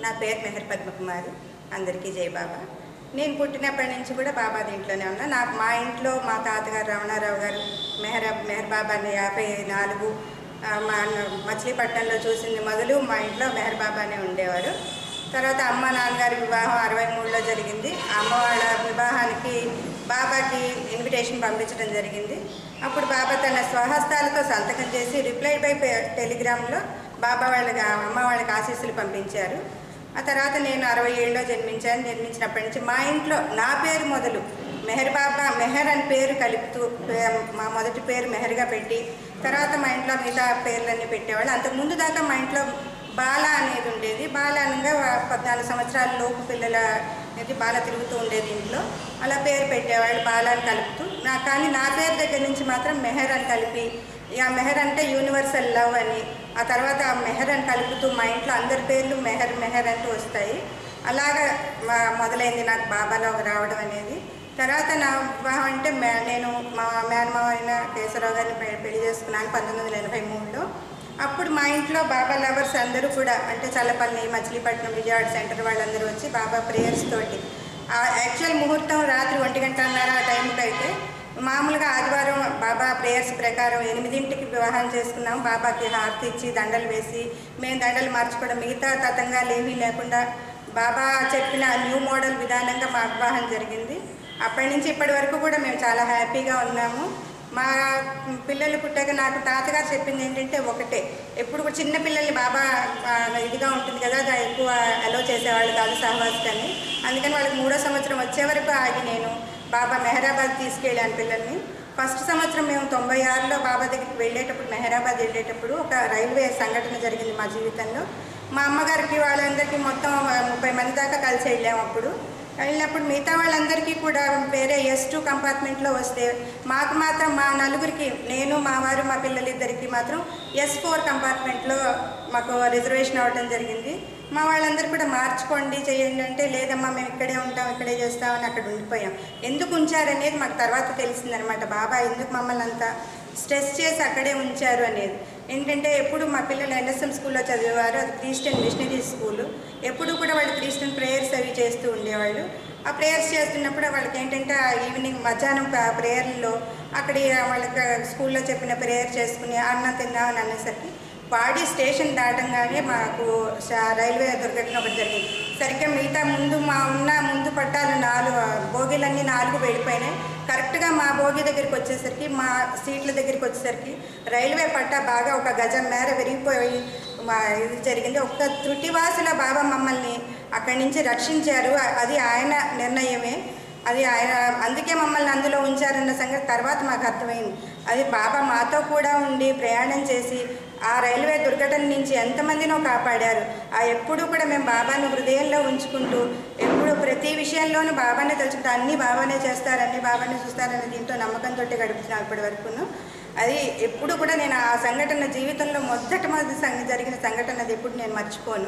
నా పేరు మెహర్ పద్మకుమారి అందరికీ జై బాబా నేను పుట్టినప్పటి నుంచి కూడా బాబా దీంట్లోనే ఉన్నా నాకు మా ఇంట్లో మా తాతగారు రమణారావు గారు మెహర్ మెహర్ బాబాని యాభై నాలుగు ఆ, మా అన్న- మచిలీపట్నంలో చూసింది మొదలు మా ఇంట్లో మెహర్ బాబానే ఉండేవారు తర్వాత అమ్మ నాన్నగారి వివాహం అరవై మూడులో జరిగింది అమ్మ వాళ్ళ వివాహానికి బాబాకి ఇన్విటేషన్ పంపించడం జరిగింది అప్పుడు బాబా తన స్వహస్తాలతో సంతకం చేసి రిప్లై బై పే- టెలిగ్రామ్లో బాబా వాళ్ళకి అమ్మ వాళ్ళకి ఆశీస్సులు పంపించారు ఆ తర్వాత నేను అరవై ఏడులో జన్మించాను జన్మించినప్పటి నుంచి మా ఇంట్లో నా పేరు మొదలు మెహర్ బాబా మెహర్ అని పేరు కలుపుతూ పే- మా మొదటి పేరు మెహర్గా పెట్టి తర్వాత మా ఇంట్లో మిగతా పేర్లన్నీ పెట్టేవాళ్ళు అంతకుముందు దాకా మా ఇంట్లో బాల అనేది ఉండేది బాల అనగా పద్నాలుగు సంవత్సరాల లోపు పిల్లల అనేది బాల తిరుగుతూ ఉండేది ఇంట్లో అలా పేరు పెట్టేవాళ్ళు బాల అని కలుపుతూ నా కానీ నా పేరు దగ్గర నుంచి మాత్రం మెహర్ అని కలిపి ఇక ఆ మెహర్ అంటే యూనివర్సల్ లవ్ అని ఆ తర్వాత ఆ మెహర్ అని కలుపుతూ మా ఇంట్లో అందరి పేర్లు మెహర్ మెహర్ అంటూ వస్తాయి అలాగా మా మొదలైంది నాకు బాబాలో రావడం అనేది తర్వాత నా వివాహం అంటే మే- నేను మా మేనమావ అయిన కేశవరావు గారిని పె- పెళ్లి చేసుకున్నాను పంతొమ్మిది వందల ఎనభై మూడులో అప్పుడు మా ఇంట్లో బాబా లవర్స్ అందరూ కూడా అంటే చల్లపల్లి మచిలీపట్నం విజయవాడ సెంటర్ వాళ్ళందరూ వచ్చి బాబా ప్రేయర్స్ తోటి ఆ యాక్చువల్ ముహూర్తం రాత్రి ఒంటి గంటన్నర ఆ టైంకి అయితే మామూలుగా ఆదివారం బాబా ప్రేయర్స్ ప్రకారం ఎనిమిదింటికి వివాహం చేసుకున్నాం బాబాకి హారతి ఇచ్చి దండలు వేసి మేము దండలు మార్చుకోవడం మిగతా తతంగాలు ఏమీ లేకుండా బాబా చెప్పిన న్యూ మోడల్ విధానంగా మా వివాహం జరిగింది అప్పటి నుంచి ఇప్పటి వరకు కూడా మేము చాలా హ్యాపీగా ఉన్నాము మా పిల్లలు పుట్టాక నాకు తాతగారు చెప్పింది ఏంటంటే ఒకటే ఎప్పుడు కూడా చిన్న పిల్లల్ని బాబా ఆ, ఇదిగా ఉంటుంది కదా అది ఎక్కువ అలో చేసేవాళ్ళు కాదు సహవాసికని అందుకని వాళ్ళకి మూడో సంవత్సరం వచ్చే వరకు ఆగి నేను బాబా మెహరాబాద్ తీసుకెళ్ళాను పిల్లల్ని ఫస్ట్ సంవత్సరం మేము తొంభై ఆరులో బాబా దగ్గరికి వెళ్ళేటప్పుడు మెహరాబాద్ వెళ్ళేటప్పుడు ఒక రైల్వే సంఘటన జరిగింది మా జీవితంలో మా అమ్మగారికి వాళ్ళందరికీ మొత్తం ముప్పై మంది దాకా కలిసి వెళ్ళాము అప్పుడు వెళ్ళినప్పుడు మిగతా వాళ్ళందరికీ కూడా వేరే ఎస్ టూ కంపార్ట్మెంట్లో వస్తే మాకు మాత్రం మా నలుగురికి నేను మా వారు మా పిల్లలిద్దరికి మాత్రం ఎస్ ఫోర్ కంపార్ట్మెంట్లో మాకు రిజర్వేషన్ అవ్వడం జరిగింది మా వాళ్ళందరూ కూడా మార్చుకోండి చేయండి అంటే లేదమ్మా మేము ఇక్కడే ఉంటాం ఇక్కడే చేస్తామని అక్కడ ఉండిపోయాం ఎందుకు ఉంచారనేది మాకు తర్వాత తెలిసిందనమాట బాబా ఎందుకు మమ్మల్ని అంత స్ట్రెస్ చేసి అక్కడే ఉంచారు అనేది ఏంటంటే ఎప్పుడు మా పిల్లలు ఎన్ఎస్ఎం స్కూల్లో చదివేవారు అది క్రిస్టియన్ మిషనరీ స్కూల్ ఎప్పుడు కూడా వాళ్ళు క్రిస్టియన్ ప్రేయర్స్ అవి చేస్తూ ఉండేవాళ్ళు ఆ ప్రేయర్స్ చేస్తున్నప్పుడు వాళ్ళకి ఏంటంటే ఆ ఈవినింగ్ మధ్యాహ్నం ప్రేయర్లో అక్కడ వాళ్ళకి స్కూల్లో చెప్పిన ప్రేయర్ చేసుకుని అన్నం తిందామని అనేసరికి పాడి స్టేషన్ దాటంగానే మాకు శా- రైల్వే దుర్ఘటన ఒకటి జరిగింది సరిగ్గా మిగతా ముందు మా ఉన్న ముందు పట్టాలు నాలుగు బోగీలన్నీ నాలుగు వెళ్ళిపోయినాయి కరెక్ట్గా మా భోగి దగ్గరికి వచ్చేసరికి మా సీట్ల దగ్గరికి వచ్చేసరికి రైల్వే పట్టా బాగా ఒక గజం మేర విరిగిపోయి మా ఇది జరిగింది ఒక్క త్రుటివాసుల బాబా మమ్మల్ని అక్కడి నుంచి రక్షించారు అ- అది ఆయన నిర్ణయమే అది ఆయన అందుకే మమ్మల్ని అందులో ఉంచారన్న సంగతి తర్వాత మాకు అర్థమైంది అది బాబా మాతో కూడా ఉండి ప్రయాణం చేసి ఆ రైల్వే దుర్ఘటన నుంచి ఎంతమందినో కాపాడారు ఆ ఎప్పుడూ కూడా మేము బాబాను హృదయంలో ఉంచుకుంటూ ఎప్పుడు ప్రతి విషయంలోనూ బాబానే తెలుసుకుంటూ అన్నీ బాబానే చేస్తారు అన్నీ బాబానే చూస్తారని దీంట్లో నమ్మకంతో గడుపుతున్నాం ఇప్పటి వరకును అది ఎప్పుడు కూడా నేను ఆ సంఘటన జీవితంలో మొదటి మొదటి సంఘ జరిగిన సంఘటన అది ఎప్పుడు నేను మర్చిపోను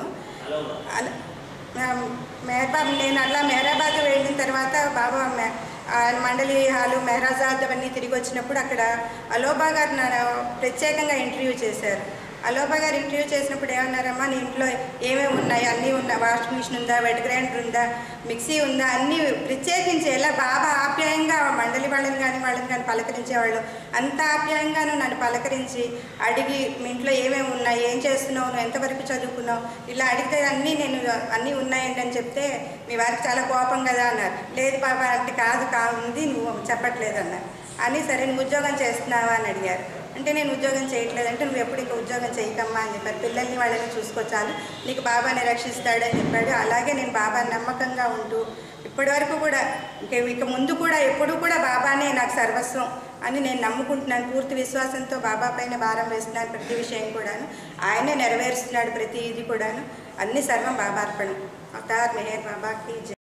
అలా మెహబాబ్ నేను అట్లా మెహరాబాద్ వెళ్ళిన తర్వాత బాబా మె- ఆయన మండలి హాలు మెహరాజాద్ అవన్నీ తిరిగి వచ్చినప్పుడు అక్కడ అలోబా గారు నన్ను ప్రత్యేకంగా ఇంటర్వ్యూ చేశారు అలోబా గారు ఇంటర్వ్యూ చేసినప్పుడు ఏమన్నారమ్మా నీ ఇంట్లో ఏమేమి ఉన్నాయి అన్నీ ఉన్నాయి వాషింగ్ మిషన్ ఉందా వెట్ గ్రైండర్ ఉందా మిక్సీ ఉందా అన్నీ ప్రత్యేకించి ఎలా బాబా ఆప్యాయంగా మండలి వాళ్ళని కానీ వాళ్ళని కానీ పలకరించేవాళ్ళు అంత ఆప్యాయంగాను నన్ను పలకరించి అడిగి మీ ఇంట్లో ఏమేమి ఉన్నాయి ఏం చేస్తున్నావు నువ్వు ఎంతవరకు చదువుకున్నావు ఇలా అడిగితే అన్నీ నేను అన్నీ ఉన్నాయండి అని చెప్తే మీ వారికి చాలా కోపం కదా అన్నారు లేదు బాబా అంటే కాదు కా ఉంది నువ్వు చెప్పట్లేదు అన్నారు అని సరే నువ్వు ఉద్యోగం చేస్తున్నావా అని అడిగారు అంటే నేను ఉద్యోగం చేయట్లేదు అంటే నువ్వు ఎప్పుడు ఇంకా ఉద్యోగం చేయకమ్మా అని చెప్పారు పిల్లల్ని వాళ్ళని చూసుకోచాలు నీకు బాబాని రక్షిస్తాడని చెప్పాడు అలాగే నేను బాబా నమ్మకంగా ఉంటూ ఇప్పటి వరకు కూడా ఇంక ఇక ముందు కూడా ఎప్పుడు కూడా బాబానే నాకు సర్వస్వం అని నేను నమ్ముకుంటున్నాను పూర్తి విశ్వాసంతో బాబా పైన భారం వేస్తున్నాను ప్రతి విషయం కూడాను ఆయనే నెరవేరుస్తున్నాడు ప్రతి ఇది కూడాను అన్ని సర్వం బాబార్పణం అవతార్ మెహర్ బాబాకి జై.